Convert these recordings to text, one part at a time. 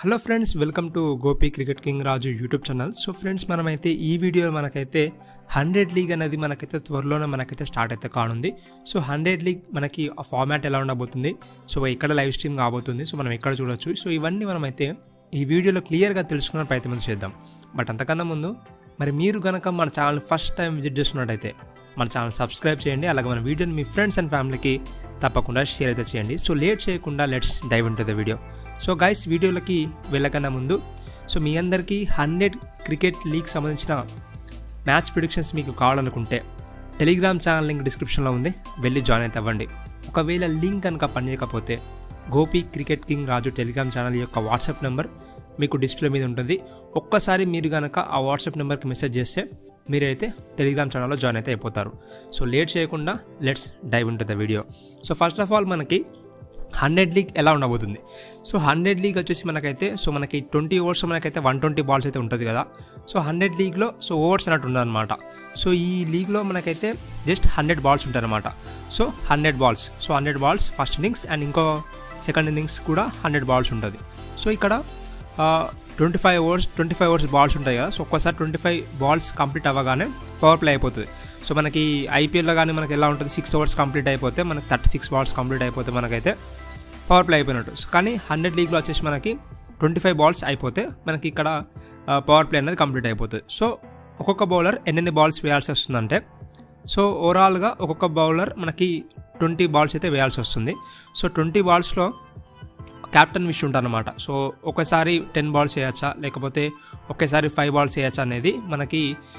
hello friends welcome to Gopi cricket king Raju YouTube channel so friends మనమైతే ఈ video మనకైతే hundred league అనేది మనకైతే త్వరలోనే మనకైతే స్టార్ట్ అయితే కానుంది సో హండ్రెడ్ లీగ్ మనకి ఆ ఫార్మాట్ ఎలా ఉండబోతుంది సో ఇక్కడ లైవ్ స్ట్రీమ్ కాబోతుంది సో మనం ఎక్కడ చూడొచ్చు సో ఇవన్నీ మనమైతే ఈ వీడియోలో క్లియర్గా తెలుసుకునే ప్రయత్నం చేద్దాం బట్ అంతకన్నా ముందు మరి మీరు కనుక మన ఛానల్ ఫస్ట్ టైం విజిట్ చేస్తున్నట్టయితే మన ఛానల్ సబ్స్క్రైబ్ చేయండి అలాగే మన వీడియోని మీ ఫ్రెండ్స్ అండ్ ఫ్యామిలీకి తప్పకుండా షేర్ అయితే చేయండి సో లేట్ చేయకుండా let's dive into the video so guys వీడియోలకి వెళ్ళకన్నా ముందు సో మీ అందరికీ హండ్రెడ్ క్రికెట్ లీగ్ సంబంధించిన మ్యాచ్ ప్రిడిక్షన్స్ మీకు కావాలనుకుంటే టెలిగ్రామ్ ఛానల్ లింక్ డిస్క్రిప్షన్లో ఉంది వెళ్ళి జాయిన్ అయితే అవ్వండి ఒకవేళ లింక్ కనుక పనిచేయకపోతే Gopi cricket king Raju Telegram channel యొక్క వాట్సాప్ నెంబర్ మీకు డిస్ప్లే మీద ఉంటుంది ఒక్కసారి మీరు కనుక ఆ వాట్సాప్ నెంబర్కి మెసేజ్ చేస్తే మీరైతే టెలిగ్రామ్ ఛానల్లో జాయిన్ అయితే అయిపోతారు సో లేట్ చేయకుండా let's dive into the video so first of all మనకి హండ్రెడ్ లీగ్ ఎలా ఉండబోతుంది సో హండ్రెడ్ లీగ్ వచ్చేసి మనకైతే సో మనకి ట్వంటీ ఓవర్స్ మనకైతే వన్ ట్వంటీ బాల్స్ అయితే ఉంటుంది కదా సో హండ్రెడ్ లీగ్లో సో ఓవర్స్ అన్నట్టు ఉండదన్నమాట సో ఈ లీగ్లో మనకైతే జస్ట్ హండ్రెడ్ బాల్స్ ఉంటాయన్నమాట so hundred balls so hundred balls first innings and ఇంకో సెకండ్ ఇన్నింగ్స్ కూడా హండ్రెడ్ బాల్స్ ఉంటుంది సో ఇక్కడ twenty five overs twenty five overs balls ఉంటాయి కదా సో ఒక్కసారి ట్వంటీ ఫైవ్ బాల్స్ కంప్లీట్ అవ్వగానే పవర్ ప్లే అయిపోతుంది సో మనకి ఐపీఎల్లో కానీ మనకి ఎలా ఉంటుంది సిక్స్ ఓవర్స్ కంప్లీట్ అయిపోతే మనకి థర్టీ సిక్స్ బాల్స్ కంప్లీట్ అయిపోతే మనకైతే పవర్ ప్లే అయిపోయినట్టు కానీ హండ్రెడ్ లీగ్లో వచ్చేసి మనకి ట్వంటీ ఫైవ్ బాల్స్ అయిపోతే మనకి ఇక్కడ పవర్ ప్లే అనేది కంప్లీట్ అయిపోతుంది సో ఒక్కొక్క బౌలర్ ఎన్నెన్ని బాల్స్ వేయాల్సి వస్తుందంటే సో ఓవరాల్గా ఒక్కొక్క బౌలర్ మనకి ట్వంటీ బాల్స్ అయితే వేయాల్సి వస్తుంది సో ట్వంటీ బాల్స్లో క్యాప్టెన్ విష్ ఉంటారనమాట సో ఒకసారి టెన్ బాల్స్ వేయచ్చా లేకపోతే ఒకేసారి ఫైవ్ బాల్స్ వేయచ్చా అనేది మనకి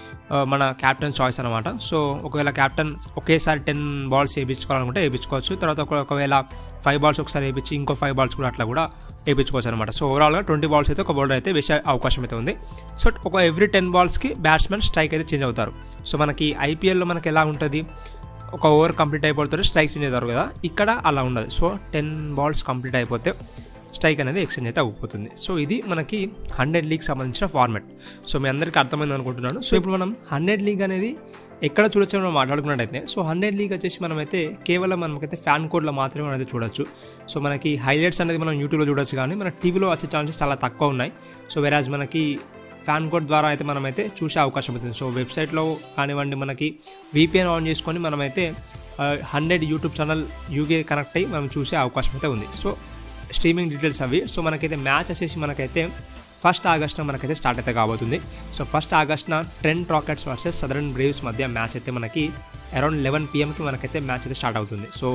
మన క్యాప్టెన్ చాయిస్ అనమాట సో ఒకవేళ క్యాప్టెన్ ఒకేసారి టెన్ బాల్స్ వేయించుకోవాలనుకుంటే వేయించుకోవచ్చు తర్వాత ఒకవేళ ఫైవ్ బాల్స్ ఒకసారి వేయించి ఇంకో ఫైవ్ బాల్స్ కూడా అట్లా కూడా వేయించుకోవచ్చు అనమాట సో ఓవరాల్గా ట్వంటీ బాల్స్ అయితే ఒక బౌలర్ అయితే వేసే అవకాశం అయితే ఉంది సో ఒక ఎవ్రీ టెన్ బాల్స్కి బ్యాట్స్మెన్ స్ట్రైక్ అయితే చేంజ్ అవుతారు సో మనకి ఐపీఎల్లో మనకి ఎలా ఉంటుంది ఒక ఓవర్ కంప్లీట్ అయిపోతే స్ట్రైక్ చేంజ్ అవుతారు కదా ఇక్కడ అలా ఉండదు సో టెన్ బాల్స్ కంప్లీట్ అయిపోతే స్ట్రైక్ అనేది ఎక్స్చేంజ్ అయితే అవ్వబోతుంది సో ఇది మనకి హండ్రెడ్ లీగ్ సంబంధించిన ఫార్మాట్ సో మీ అందరికీ అర్థమైంది అనుకుంటున్నాను సో ఇప్పుడు మనం హండ్రెడ్ లీగ్ అనేది ఎక్కడ చూడొచ్చు మనం మాట్లాడుకున్నట్టయితే సో హండ్రెడ్ లీగ్ వచ్చేసి మనమైతే కేవలం మనకైతే ఫ్యాన్ కోడ్లో మాత్రమే మనం అయితే చూడొచ్చు సో మనకి హైలైట్స్ అనేది మనం యూట్యూబ్లో చూడొచ్చు కానీ మన టీవీలో వచ్చే ఛాన్సెస్ చాలా తక్కువ ఉన్నాయి సో వెరాజ్ మనకి ఫ్యాన్ కోడ్ ద్వారా అయితే మనమైతే చూసే అవకాశం అవుతుంది సో వెబ్సైట్లో కానివ్వండి మనకి వీపీఎన్ ఆన్ చేసుకొని మనమైతే hundred YouTube channel UK connect అయ్యి మనం చూసే అవకాశం అయితే ఉంది సో స్ట్రీమింగ్ డీటెయిల్స్ అవి సో మనకైతే మ్యాచ్ వచ్చేసి మనకైతే ఫస్ట్ ఆగస్ట్న మనకైతే స్టార్ట్ అయితే కాబోతుంది సో ఫస్ట్ ఆగస్ట్న Trent Rockets versus Southern Braves మధ్య మ్యాచ్ అయితే మనకి అరౌండ్ లెవెన్ పిఎంకి మనకైతే మ్యాచ్ అయితే స్టార్ట్ అవుతుంది సో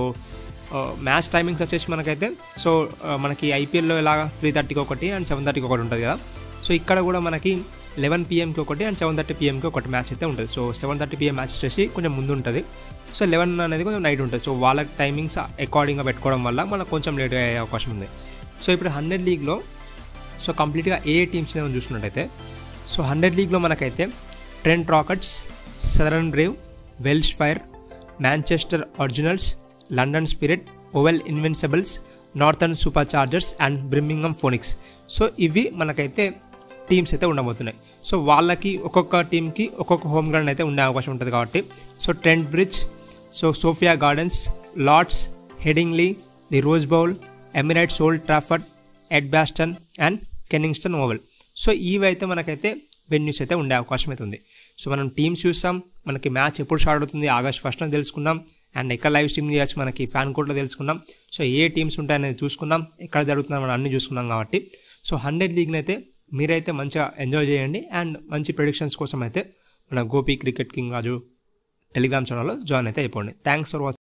మ్యాచ్ టైమింగ్స్ వచ్చేసి మనకైతే సో మనకి ఐపీఎల్లో ఇలాగా త్రీ థర్టీకి ఒకటి అండ్ సెవెన్ థర్టీకి ఒకటి ఉంటుంది కదా సో ఇక్కడ కూడా మనకి లెవెన్ పిఎంకి ఒకటి అండ్ సెవెన్ థర్టీ పిఎంకి ఒకటి మ్యాచ్ అయితే ఉంటుంది so seven thirty PM match వచ్చేసి కొంచెం ముందు ఉంటుంది సో లెవెన్ అనేది కొంచెం నైట్ ఉంటుంది సో వాళ్ళ టైమింగ్స్ అకార్డింగ్గా పెట్టుకోవడం వల్ల మనకు కొంచెం లేట్గా అయ్యే అవకాశం ఉంది సో ఇప్పుడు హండ్రెడ్ లీగ్లో సో కంప్లీట్గా ఏ టీమ్స్ మనం చూసుకున్నట్టయితే సో హండ్రెడ్ లీగ్లో మనకైతే Trent Rockets Southern Brave Welsh Fire Manchester Originals London Spirit Oval Invincibles Northern Superchargers and Birmingham Phoenix so ఇవి మనకైతే టీమ్స్ అయితే ఉండబోతున్నాయి సో వాళ్ళకి ఒక్కొక్క టీంకి ఒక్కొక్క హోమ్ గ్రౌండ్ అయితే ఉండే అవకాశం ఉంటుంది కాబట్టి so Trent Bridge so Sophia Gardens Lord's Headingley the Rose Bowl Emirates Old Trafford Edgbaston and Kennington Oval so ఇవి అయితే మనకైతే వెన్యూస్ అయితే ఉండే అవకాశం అయితే ఉంది సో మనం టీమ్స్ చూస్తాం మనకి మ్యాచ్ ఎప్పుడు స్టార్ట్ అవుతుంది ఆగస్ట్ ఫస్ట్ అని తెలుసుకున్నాం అండ్ ఎక్కడ లైవ్ స్ట్రీమ్ చేయొచ్చు మనకి ఫ్యాన్ కోడ్లో తెలుసుకున్నాం సో ఏ టీమ్స్ ఉంటాయనేది చూసుకున్నాం ఎక్కడ జరుగుతుందో మనం అన్ని చూసుకున్నాం కాబట్టి సో హండ్రెడ్ లీగ్ని అయితే మీరైతే మంచిగా ఎంజాయ్ చేయండి అండ్ మంచి ప్రిడిక్షన్స్ కోసం అయితే మన Gopi cricket king Raju Telegram ఛానల్లో జాయిన్ అయితే అయిపోండి థ్యాంక్స్ ఫర్ వాచింగ్